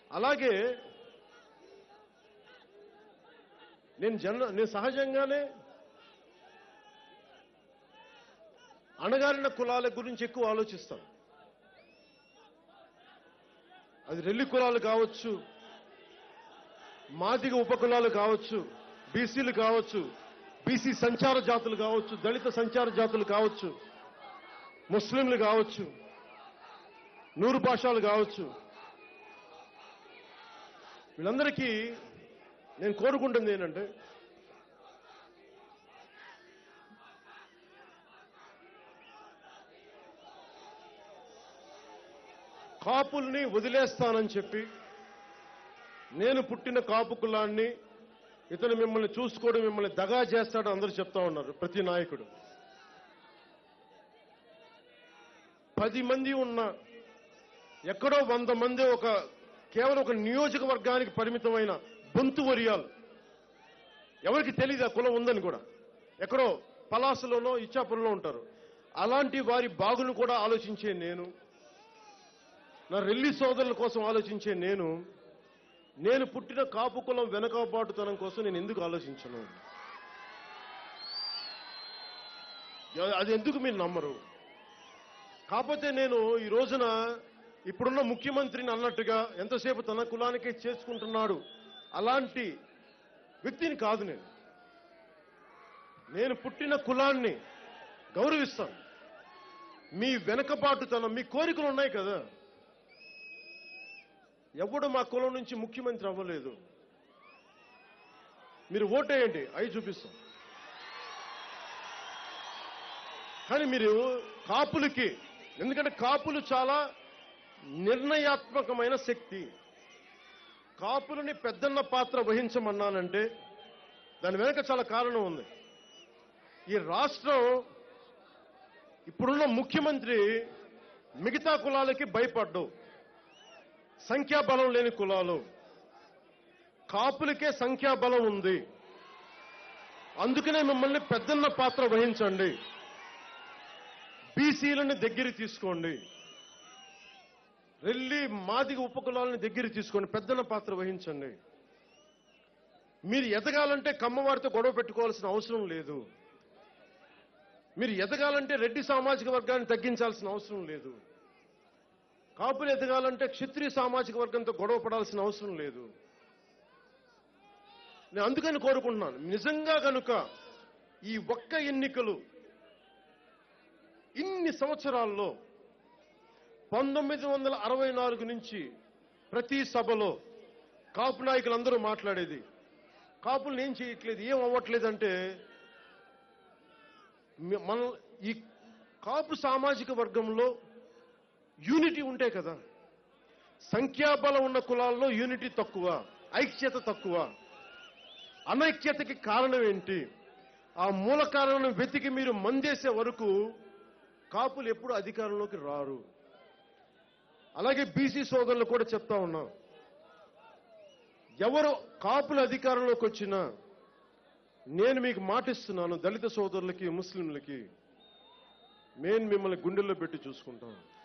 అలాగే నేను జన నేను సహజంగానే అణగారిన కులాల గురించి ఎక్కువ ఆలోచిస్తాను అది రెల్లి కులాలు కావచ్చు మాదిగ ఉపకులాలు కావచ్చు బీసీలు కావచ్చు బీసీ సంచార జాతులు కావచ్చు దళిత సంచార జాతులు కావచ్చు ముస్లింలు కావచ్చు నూరు భాషలు కావచ్చు వీళ్ళందరికీ నేను కోరుకుంటుంది ఏంటంటే కాపుల్ని వదిలేస్తానని చెప్పి నేను పుట్టిన కాపు కులాన్ని ఇతను మిమ్మల్ని చూసుకోవడం మిమ్మల్ని దగా చేస్తాడు అందరూ చెప్తా ఉన్నారు ప్రతి నాయకుడు పది మంది ఉన్న ఎక్కడో వంద మంది ఒక కేవలం ఒక నియోజకవర్గానికి పరిమితమైన బొంతు వరియాలు ఎవరికి తెలియదు ఆ కులం ఉందని కూడా ఎక్కడో పలాసలోనో ఇచ్చాపురంలో ఉంటారు అలాంటి వారి బాగును కూడా ఆలోచించే నేను నా రెల్లి సోదరుల కోసం ఆలోచించే నేను నేను పుట్టిన కాపు కులం వెనకబాటుతనం కోసం నేను ఎందుకు ఆలోచించను అది ఎందుకు మీరు నమ్మరు కాకపోతే నేను ఈ రోజున ఇప్పుడున్న ముఖ్యమంత్రిని అన్నట్టుగా ఎంతసేపు తన కులానికే చేసుకుంటున్నాడు అలాంటి వ్యక్తిని కాదు నేను నేను పుట్టిన కులాన్ని గౌరవిస్తాను మీ వెనకబాటుతనం మీ కోరికలు ఉన్నాయి కదా ఎవడు మా కులం నుంచి ముఖ్యమంత్రి అవ్వలేదు మీరు ఓటేయండి అవి చూపిస్తాం కానీ మీరు కాపులకి ఎందుకంటే కాపులు చాలా నిర్ణయాత్మకమైన శక్తి కాపులని పెద్దన్న పాత్ర వహించమన్నానంటే దాని వెనక చాలా కారణం ఉంది ఈ రాష్ట్రం ఇప్పుడున్న ముఖ్యమంత్రి మిగతా కులాలకి భయపడ్డు సంఖ్యాబలం లేని కులాలు కాపులకే సంఖ్యాబలం ఉంది అందుకనే మిమ్మల్ని పెద్దన్న పాత్ర వహించండి బీసీలను దగ్గర తీసుకోండి రెల్లి మాదిగ ఉపకులాలను దగ్గర తీసుకోండి పెద్దన్న పాత్ర వహించండి మీరు ఎదగాలంటే కమ్మవారితో గొడవ పెట్టుకోవాల్సిన అవసరం లేదు మీరు ఎదగాలంటే రెడ్డి సామాజిక వర్గాన్ని తగ్గించాల్సిన అవసరం లేదు కాపులు ఎదగాలంటే క్షత్రియ సామాజిక వర్గంతో గొడవ పడాల్సిన అవసరం లేదు నేను అందుకని కోరుకుంటున్నాను నిజంగా కనుక ఈ ఒక్క ఎన్నికలు ఇన్ని సంవత్సరాల్లో పంతొమ్మిది వందల అరవై నాలుగు నుంచి ప్రతి సభలో కాపు నాయకులందరూ మాట్లాడేది కాపులు ఏం చేయట్లేదు ఏం అవ్వట్లేదంటే మి- మన ఈ కాపు సామాజిక వర్గంలో యూనిటీ ఉంటే కదా సంఖ్యాబలం ఉన్న కులాల్లో యూనిటీ తక్కువ ఐక్యత తక్కువ అనైక్యతకి కారణం ఏంటి ఆ మూల కారణం వెతికి మీరు మందేసే వరకు కాపులు ఎప్పుడు అధికారంలోకి రారు అలాగే బీసీ సోదరులు కూడా చెప్తా ఉన్నాం ఎవరు కాపులు అధికారంలోకి వచ్చినా నేను మీకు మాటిస్తున్నాను దళిత సోదరులకి ముస్లింలకి నేను మిమ్మల్ని గుండెల్లో పెట్టి చూసుకుంటాను